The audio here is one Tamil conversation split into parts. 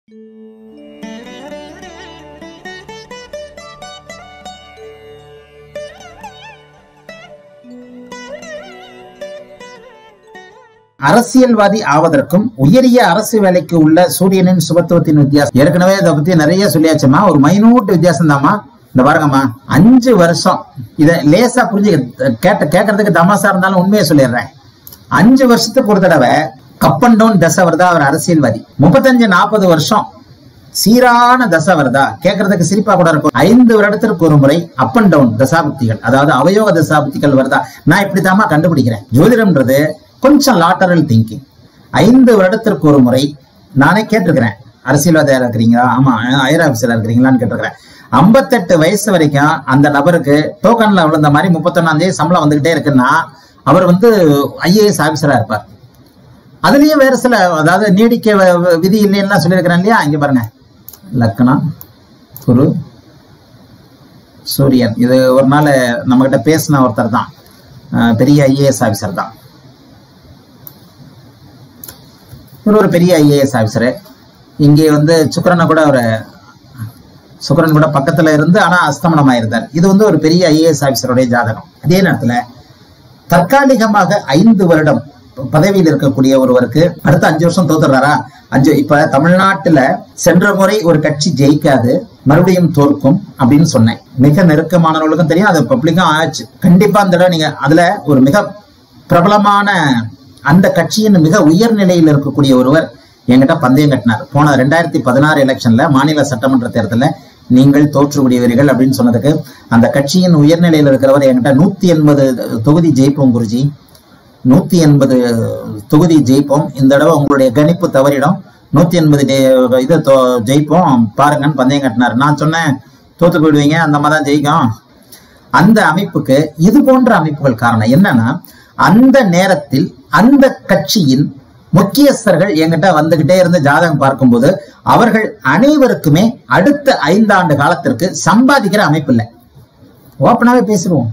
அரசியல்வாதி ஆவதற்கும் உயரிய அரசு வேலைக்கு உள்ள சூரியனின் சுபத்துவத்தின் வித்தியாசம் ஏற்கனவே இதை பத்தி நிறைய சொல்லியாச்சுமா ஒரு மைனூட் வித்தியாசம் தாமா இந்த பாருங்கம்மா அஞ்சு வருஷம் இத லேசா புரிஞ்சு கேட்ட கேட்கறதுக்கு தமாசா இருந்தாலும் உண்மையை சொல்லிடுறேன் அஞ்சு வருஷத்துக்கு ஒரு தடவை அப் அண்ட் டவுன் தசை வருதா அவர் அரசியல்வாதி முப்பத்தஞ்சு நாற்பது வருஷம் சீரான தசை வருதா கேட்கறதுக்கு சிரிப்பா கூட இருக்கும் ஐந்து வருடத்திற்கு ஒரு முறை அப் அண்ட் டவுன் தசாபுக்திகள் அதாவது அவயோக தசாபுக்திகள் வருதா நான் இப்படித்தாம்மா கண்டுபிடிக்கிறேன் ஜோதிடம்ன்றது கொஞ்சம் லாட்டரல் திங்கிங் ஐந்து வருடத்திற்கு ஒரு முறை நானே கேட்டிருக்கிறேன் அரசியல்வாதியா இருக்கிறீங்களா ஆமா ஐயர் ஆபீசரா இருக்கிறீங்களான்னு கேட்டிருக்கிறேன் ஐம்பத்தெட்டு வயசு வரைக்கும் அந்த நபருக்கு டோக்கன்ல விழுந்த மாதிரி முப்பத்தொன்னாம் தேதி சம்பளம் வந்துகிட்டே இருக்குன்னா அவர் வந்து ஐஏஎஸ் ஆபீசரா இருப்பார் அதுலயும் வேற சில அதாவது நீடிக்க வ- வ- விதி இல்லைன்னா சொல்லியிருக்கிறேன் இல்லையா இங்க பாருங்க லக்னம் குரு சூரியன் இது ஒரு நாள் நம்ம கிட்ட பேசின ஒருத்தர் தான் அஹ் பெரிய ஐஏஎஸ் ஆபீசர் தான் இவர் ஒரு பெரிய ஐஏஎஸ் ஆபீசரு இங்கே வந்து சுக்கிரனை கூட ஒரு சுக்கிரன் கூட பக்கத்துல இருந்து ஆனா அஸ்தமனம் ஆயிருந்தார் இது வந்து ஒரு பெரிய ஐஏஎஸ் ஆபீசருடைய ஜாதகம் அதே நேரத்துல தற்காலிகமாக ஐந்து வருடம் பதவியில் இருக்கக்கூடிய ஒருவருக்கு அடுத்த அஞ்சு வருஷம் தோத்துறாரா அஞ்சு இப்ப தமிழ்நாட்டுல சென்ற முறை ஒரு கட்சி ஜெயிக்காது மறுபடியும் தோற்கும் அப்படின்னு சொன்னேன் மிக நெருக்கமானவர்களுக்கும் தெரியும் அது பப்ளிக்கும் ஆச்சு கண்டிப்பா அந்த தடவை நீங்க அதுல ஒரு மிக பிரபலமான அந்த கட்சியின் மிக உயர் நிலையில் இருக்கக்கூடிய ஒருவர் என்கிட்ட பந்தயம் கட்டினார் போன ரெண்டாயிரத்தி பதினாறு எலெக்ஷன்ல மாநில சட்டமன்ற தேர்தலில் நீங்கள் தோற்று விடுவீர்கள் அப்படின்னு சொன்னதுக்கு அந்த கட்சியின் உயர்நிலையில் இருக்கிறவர் என்கிட்ட நூத்தி எண்பது தொகுதி ஜெயிப்போம் குருஜி நூத்தி எண்பது தொகுதி ஜெயிப்போம் இந்த தடவை உங்களுடைய கணிப்பு தவறிடும் நூத்தி எண்பது இது தோ- ஜெயிப்போம் பாருங்கன்னு பந்தயம் கட்டினார் நான் சொன்னேன் தோத்து போயிடுவீங்க அந்த மாதிரி தான் ஜெயிக்கும் அந்த அமைப்புக்கு இது போன்ற அமைப்புகள் காரணம் என்னன்னா அந்த நேரத்தில் அந்த கட்சியின் முக்கியஸ்தர்கள் என்கிட்ட வந்துகிட்டே இருந்து ஜாதகம் பார்க்கும்போது அவர்கள் அனைவருக்குமே அடுத்த ஐந்தாண்டு காலத்திற்கு சம்பாதிக்கிற அமைப்பு இல்லை ஓப்பனாவே பேசிடுவோம்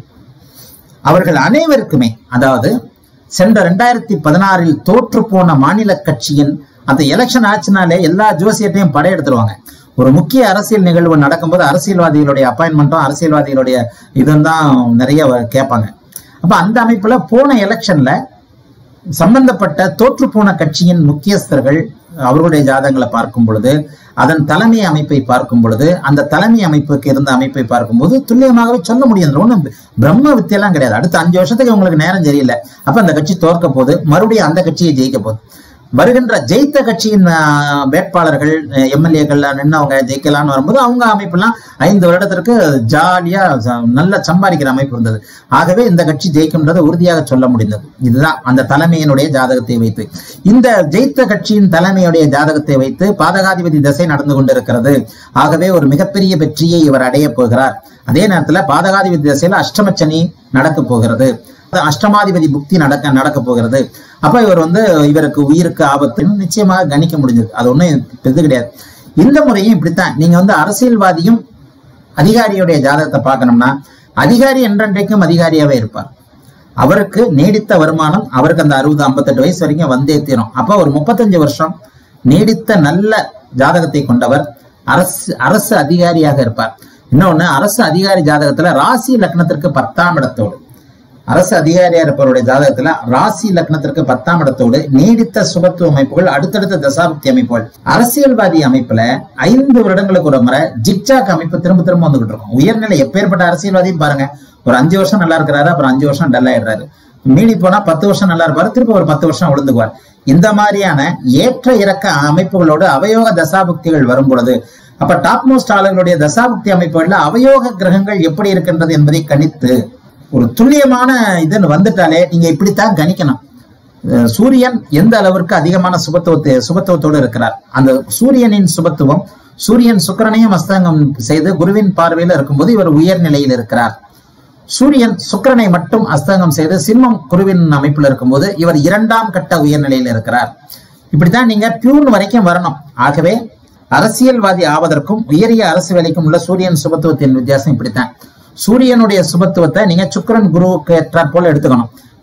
அவர்கள் அனைவருக்குமே அதாவது சென்ற ரெண்டாயிரத்தி பதினாறில் தோற்று போன மாநில கட்சியின் அந்த எலெக்ஷன் ஆச்சுனாலே எல்லா ஜோசியத்தையும் படையெடுத்துருவாங்க ஒரு முக்கிய அரசியல் நிகழ்வு நடக்கும்போது அரசியல்வாதிகளுடைய அப்பாயின்மெண்ட்டும் அரசியல்வாதிகளுடைய இதுவும் தான் நிறைய வ- கேட்பாங்க அப்ப அந்த அமைப்புல போன எலெக்ஷன்ல சம்பந்தப்பட்ட தோற்று போன கட்சியின் முக்கியஸ்தர்கள் அவர்களுடைய ஜாதகங்களை பார்க்கும் பொழுது அதன் தலைமை அமைப்பை பார்க்கும் பொழுது அந்த தலைமை அமைப்புக்கு இருந்த அமைப்பை பார்க்கும்போது துல்லியமாகவே சொல்ல முடியும் அதுல ஒண்ணும் பிரம்ம வித்தியெல்லாம் கிடையாது அடுத்த அஞ்சு வருஷத்துக்கு உங்களுக்கு நேரம் சரியில்லை அப்ப அந்த கட்சி தோற்க போகுது மறுபடியும் அந்த கட்சியை ஜெயிக்க போகுது வருகின்ற ஜெயித்த கட்சியின் ஆஹ், வேட்பாளர்கள் எம்எல்ஏக்கள் நின்னவங்க ஜெயிக்கலாம்னு வரும்போது அவங்க அமைப்பெல்லாம் ஐந்து வருடத்திற்கு ஜாலியா ச- நல்ல சம்பாதிக்கிற அமைப்பு இருந்தது ஆகவே இந்த கட்சி ஜெயிக்கும்ன்றதை உறுதியாக சொல்ல முடிந்தது இதுதான் அந்த தலைமையினுடைய ஜாதகத்தை வைத்து இந்த ஜெயித்த கட்சியின் தலைமையுடைய ஜாதகத்தை வைத்து பாதகாதிபதி திசை நடந்து கொண்டிருக்கிறது ஆகவே ஒரு மிகப்பெரிய வெற்றியை இவர் அடைய போகிறார் அதே நேரத்துல பாதகாதிபதி திசையில அஷ்டமச்சனி நடக்க போகிறது அஷ்டமாதிபதி புக்தி நடக்க நடக்க போகிறது அப்ப இவர் வந்து இவருக்கு உயிருக்கு ஆபத்துன்னு நிச்சயமாக கணிக்க முடிஞ்சது அது ஒண்ணும் இது கிடையாது இந்த முறையும் இப்படித்தான் நீங்க வந்து அரசியல்வாதியும் அதிகாரியுடைய ஜாதகத்தை பார்க்கணும்னா அதிகாரி என்றென்றைக்கும் அதிகாரியாவே இருப்பார் அவருக்கு நீடித்த வருமானம் அவருக்கு அந்த அறுபது ஐம்பத்தெட்டு வயசு வரைக்கும் வந்தே தீரும் அப்ப ஒரு முப்பத்தஞ்சு வருஷம் நீடித்த நல்ல ஜாதகத்தை கொண்டவர் அரசு அரசு அதிகாரியாக இருப்பார் இன்னொன்னு அரசு அதிகாரி ஜாதகத்துல ராசி லக்னத்திற்கு பத்தாம் இடத்தோடு அரசு அதிகாரியா இருப்பவருடைய ஜாதகத்துல ராசி லக்னத்திற்கு பத்தாம் இடத்தோடு நீடித்த சுபத்துவ அமைப்புகள் அடுத்தடுத்த தசாப்தி அமைப்புகள் அரசியல்வாதி அமைப்புல ஐந்து வருடங்களுக்கு ஒரு முறை ஜிக்ஜாக் அமைப்பு திரும்ப திரும்ப வந்துகிட்டு இருக்கும் உயர்நிலை எப்பேற்பட்ட அரசியல்வாதியும் பாருங்க ஒரு அஞ்சு வருஷம் நல்லா இருக்கிறாரு அப்புறம் அஞ்சு வருஷம் டல் ஆயிடுறாரு மீறி போனா பத்து வருஷம் நல்லா இருப்பாரு திரும்ப ஒரு பத்து வருஷம் விழுந்துக்குவார் இந்த மாதிரியான ஏற்ற இறக்க அமைப்புகளோடு அவயோக தசாபுக்திகள் வரும் பொழுது அப்ப டாப் மோஸ்ட் ஆளுகளுடைய தசாபுக்தி அமைப்புகள்ல அவயோக கிரகங்கள் எப்படி இருக்கின்றது என்பதை கணித்து ஒரு துல்லியமான இதுன்னு வந்துட்டாலே நீங்க இப்படித்தான் கணிக்கணும் அஹ் சூரியன் எந்த அளவிற்கு அதிகமான சுபத்துவத்தை சுபத்துவத்தோடு இருக்கிறார் அந்த சூரியனின் சுபத்துவம் சூரியன் சுக்கிரனையும் அஸ்தங்கம் செய்து குருவின் பார்வையில் இருக்கும்போது இவர் உயர் நிலையில் இருக்கிறார் சூரியன் சுக்கிரனை மட்டும் அஸ்தங்கம் செய்து சிம்மம் குருவின் அமைப்பில் இருக்கும்போது இவர் இரண்டாம் கட்ட உயர்நிலையில் இருக்கிறார் இப்படித்தான் நீங்க பியூன் வரைக்கும் வரணும் ஆகவே அரசியல்வாதி ஆவதற்கும் உயரிய அரசு வேலைக்கும் உள்ள சூரியன் சுபத்துவத்தின் வித்தியாசம் இப்படித்தான் சூரியனுடைய சுபத்துவத்தை நீங்க சுக்கிரன் குருவுக்கு ஏற்றாற் போல எடுத்துக்கணும்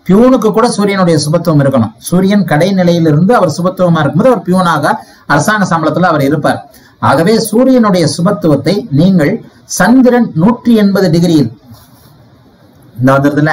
பியூனுக்கு கூட சூரியனுடைய சுபத்துவம் இருக்கணும் சூரியன் கடை நிலையிலிருந்து அவர் சுபத்துவமா இருக்கும்போது அவர் பியூனாக அரசாங்க சம்பளத்துல அவர் இருப்பார் ஆகவே சூரியனுடைய சுபத்துவத்தை நீங்கள் சந்திரன் நூற்றி எண்பது டிகிரியில் இந்த வந்துருதுல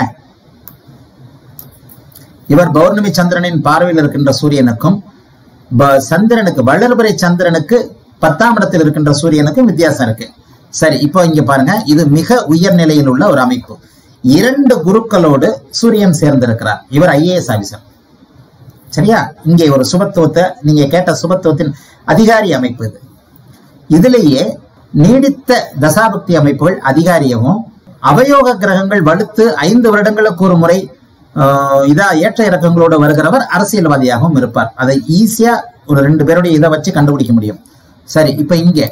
இவர் பௌர்ணமி சந்திரனின் பார்வையில் இருக்கின்ற சூரியனுக்கும் ப- சந்திரனுக்கு வளர்பிறை சந்திரனுக்கு பத்தாம் இடத்தில் இருக்கின்ற சூரியனுக்கும் வித்தியாசம் இருக்கு சரி இப்போ இங்க பாருங்க இது மிக உயர் நிலையில் உள்ள ஒரு அமைப்பு இரண்டு குருக்களோடு சூரியன் சேர்ந்திருக்கிறார் இவர் ஐஏஎஸ் ஆபீசர் சரியா இங்கே ஒரு சுபத்துவத்தை நீங்க கேட்ட சுபத்துவத்தின் அதிகாரி அமைப்பு இது இதிலேயே நீடித்த தசாபக்தி அமைப்புகள் அதிகாரியமும் அவயோக கிரகங்கள் வலுத்து ஐந்து வருடங்களுக்கு ஒரு முறை ஆஹ், இதா ஏற்ற இறக்கங்களோடு வருகிறவர் அரசியல்வாதியாகவும் இருப்பார் அதை ஈஸியா ஒரு ரெண்டு பேருடைய இதை வச்சு கண்டுபிடிக்க முடியும் சரி இப்ப இங்கே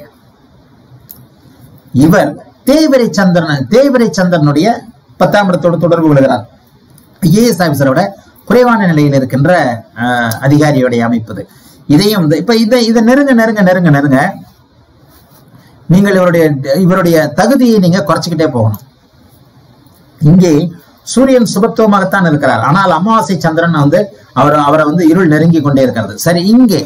இவர் தேய்வரை சந்திரன் தேய்வரை சந்திரனுடைய பத்தாம் இடத்தோடு தொடர்பு கொள்கிறார் ஐஏஎஸ் ஆபீசரோட குறைவான நிலையில் இருக்கின்ற ஆஹ், அதிகாரியுடைய அமைப்பு இது இதையும் வந்து இப்ப இதை இதை நெருங்க நெருங்க நெருங்க நெருங்க நீங்கள் இவருடைய இவருடைய தகுதியை நீங்க குறைச்சிக்கிட்டே போகணும் இங்கே சூரியன் சுபத்துவமாகத்தான் இருக்கிறார் ஆனால் அமாவாசை சந்திரன் வந்து அவர் அவரை வந்து இருள் நெருங்கி கொண்டே இருக்கிறது சரி இங்கே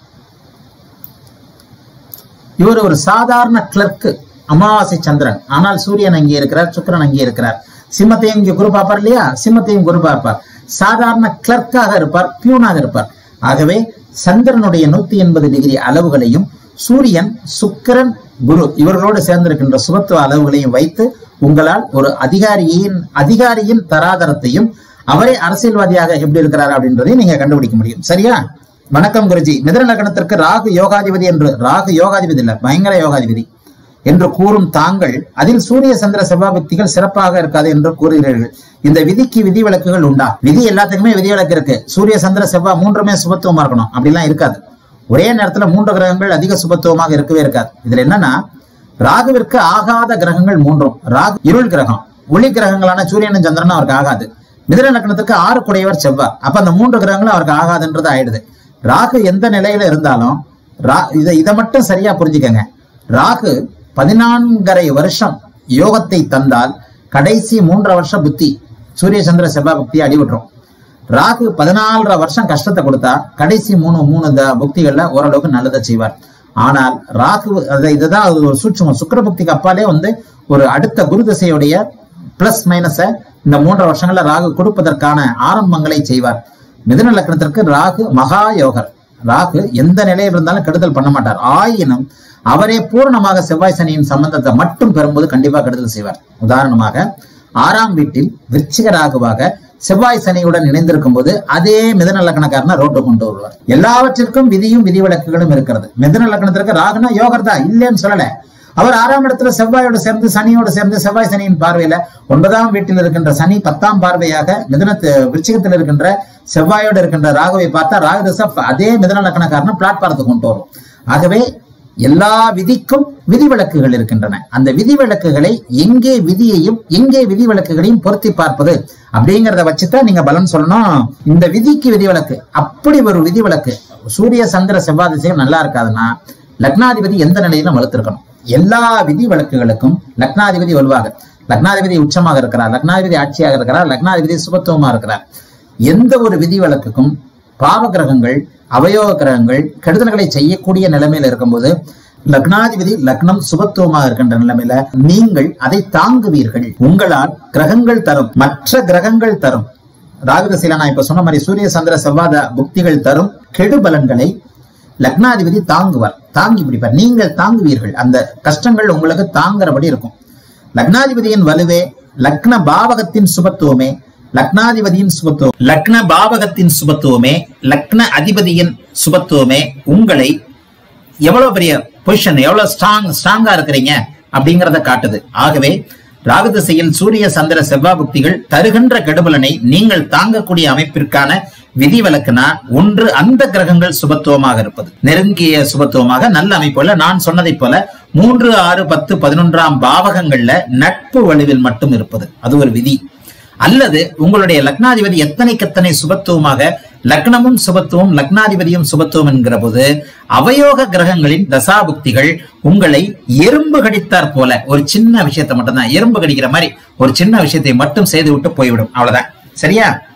இவர் ஒரு சாதாரண கிளர்க்கு அமாவாசை சந்திரன் ஆனால் சூரியன் அங்கே இருக்கிறார் சுக்கிரன் அங்கே இருக்கிறார் சிம்மத்தையும் இங்கே குரு பார்ப்பார் இல்லையா சிம்மத்தையும் குரு பார்ப்பார் சாதாரண கிளர்க்காக இருப்பார் பியூனாக இருப்பார் ஆகவே சந்திரனுடைய நூத்தி எண்பது டிகிரி அளவுகளையும் சூரியன் சுக்கிரன் குரு இவர்களோடு சேர்ந்திருக்கின்ற சுபத்துவ அளவுகளையும் வைத்து உங்களால் ஒரு அதிகாரியின் அதிகாரியின் தராதரத்தையும் அவரே அரசியல்வாதியாக எப்படி இருக்கிறார் அப்படின்றதையும் நீங்க கண்டுபிடிக்க முடியும் சரியா வணக்கம் குருஜி மிதன லக்னத்திற்கு ராகு யோகாதிபதி என்று ராகு யோகாதிபதி இல்ல பயங்கர யோகாதிபதி என்று கூறும் தாங்கள் அதில் சூரிய சந்திர செவ்வாபக்திகள் சிறப்பாக இருக்காது என்று கூறுகிறீர்கள் இந்த விதிக்கு விதி விலக்குகள் உண்டா விதி எல்லாத்துக்குமே விதி விலக்கு இருக்கு சூரிய சந்திர செவ்வாய் மூன்றுமே சுபத்துவமா இருக்கணும் அப்படிலாம் இருக்காது ஒரே நேரத்துல மூன்று கிரகங்கள் அதிக சுபத்துவமாக இருக்கவே இருக்காது இதுல என்னன்னா ராகுவிற்கு ஆகாத கிரகங்கள் மூன்றும் ராகு இருள் கிரகம் ஒளி கிரகங்களான சூரியனும் சந்திரனும் அவருக்கு ஆகாது மிதுன லக்னத்துக்கு ஆறு குடையவர் செவ்வாய் அப்ப அந்த மூன்று கிரகங்களும் அவருக்கு ஆகாதுன்றது ஆயிடுது ராகு எந்த நிலையில இருந்தாலும் ரா- இதை இதை மட்டும் சரியா புரிஞ்சுக்கங்க ராகு பதினான்கரை வருஷம் யோகத்தை தந்தால் கடைசி மூன்றரை வருஷம் புத்தி சூரிய சந்திர செவ்வாய் புத்தியை அடிவிட்டுரும் ராகு பதினாலரை வருஷம் கஷ்டத்தை கொடுத்தா கடைசி மூணு மூணு த புக்திகள்ல ஓரளவுக்கு நல்லதை செய்வார் ஆனால் ராகு அதை இதுதான் அது ஒரு சூட்சமம் சுக்கிர புக்திக்கு அப்பாலே வந்து ஒரு அடுத்த குரு திசையுடைய பிளஸ் மைனஸை இந்த மூன்றரை வருஷங்கள்ல ராகு கொடுப்பதற்கான ஆரம்பங்களை செய்வார் மிதுன லக்னத்திற்கு ராகு மகா யோகர் ராகு எந்த நிலையில் இருந்தாலும் கெடுதல் பண்ண மாட்டார் ஆயினும் அவரே பூரணமாக செவ்வாய் சனியின் சம்பந்தத்தை மட்டும் பெறும்போது கண்டிப்பா கெடுதல் செய்வார் உதாரணமாக ஆறாம் வீட்டில் விருச்சிக ராகுவாக செவ்வாய் சனியுடன் இணைந்திருக்கும் போது அதே மிதன லக்னக்காரனை ரோட்டு கொண்டு வருவார் எல்லாவற்றிற்கும் விதியும் விதிவிலக்குகளும் இருக்கிறது மிதன லக்னத்திற்கு ராகுனா யோகர் தான் இல்லைன்னு சொல்லல அவர் ஆறாம் இடத்துல செவ்வாயோடு சேர்ந்து சனியோடு சேர்ந்து செவ்வாய் சனியின் பார்வையில ஒன்பதாம் வீட்டில் இருக்கின்ற சனி பத்தாம் பார்வையாக மிதனத்து விருச்சிகத்தில் இருக்கின்ற செவ்வாயோடு இருக்கின்ற ராகுவை பார்த்தா ராகு தசை அதே மிதன லக்னக்காரனை பிளாட்பாரத்தை கொண்டு வரும் ஆகவே எல்லா விதிக்கும் விதிவிலக்குகள் இருக்கின்றன அந்த விதிவிலக்குகளை எங்கே விதியையும் எங்கே விதிவிலக்குகளையும் பொருத்தி பார்ப்பது அப்படிங்கறத வச்சுதான் நீங்க பலன் சொல்லணும் இந்த விதிக்கு விதிவிலக்கு அப்படி ஒரு விதிவிலக்கு சூரிய சந்திர செவ்வாய் திசையும் நல்லா இருக்காதுன்னா லக்னாதிபதி எந்த நிலையிலும் வலுத்திருக்கணும் எல்லா விதி விலக்குகளுக்கும் லக்னாதிபதி வலுவாக லக்னாதிபதி உச்சமாக இருக்கிறார் லக்னாதிபதி ஆட்சியாக இருக்கிறார் லக்னாதிபதி சுபத்துவமா இருக்கிறார் எந்த ஒரு விதி விலக்குக்கும் பாவ கிரகங்கள் அவயோக கிரகங்கள் கெடுதல்களை செய்யக்கூடிய நிலைமையில இருக்கும்போது லக்னாதிபதி லக்னம் சுபத்துவமாக இருக்கின்ற நிலைமையில நீங்கள் அதை தாங்குவீர்கள் உங்களால் கிரகங்கள் தரும் மற்ற கிரகங்கள் தரும் ராகுதசையில நான் இப்ப சொன்ன மாதிரி சூரிய சந்திர செவ்வாத புக்திகள் தரும் கெடு பலன்களை லக்னாதிபதி தாங்குவார் தாங்கி பிடிப்பார் நீங்கள் தாங்குவீர்கள் அந்த கஷ்டங்கள் உங்களுக்கு தாங்குறபடி இருக்கும் லக்னாதிபதியின் வலுவே லக்ன பாவகத்தின் சுபத்துவமே லக்னாதிபதியின் சுபத்துவம் லக்ன பாவகத்தின் சுபத்துவமே லக்ன அதிபதியின் சுபத்துவமே உங்களை எவ்வளவு பெரிய பொசிஷன் எவ்வளவு ஸ்ட்ராங் ஸ்ட்ராங்கா இருக்கிறீங்க அப்படிங்கறத காட்டுது ஆகவே ராகு திசையில் சூரிய சந்திர செவ்வாய் புக்திகள் தருகின்ற கெடுபலனை நீங்கள் தாங்கக்கூடிய அமைப்பிற்கான விதிவிலக்குனா ஒன்று அந்த கிரகங்கள் சுபத்துவமாக இருப்பது நெருங்கிய சுபத்துவமாக நல்ல அமைப்புல நான் சொன்னதைப் போல மூன்று ஆறு பத்து பதினொன்றாம் பாவகங்கள்ல நட்பு வலுவில் மட்டும் இருப்பது அது ஒரு விதி அல்லது உங்களுடைய லக்னாதிபதி எத்தனைக்கெத்தனை சுபத்துவமாக லக்னமும் சுபத்துவம் லக்னாதிபதியும் சுபத்துவம் என்கிற போது அவயோக கிரகங்களின் தசாபுக்திகள் உங்களை எறும்பு கடித்தார் போல ஒரு சின்ன விஷயத்தை மட்டும்தான் எறும்பு கடிக்கிற மாதிரி ஒரு சின்ன விஷயத்தை மட்டும் செய்து விட்டு போய்விடும் அவ்வளவுதான் சரியா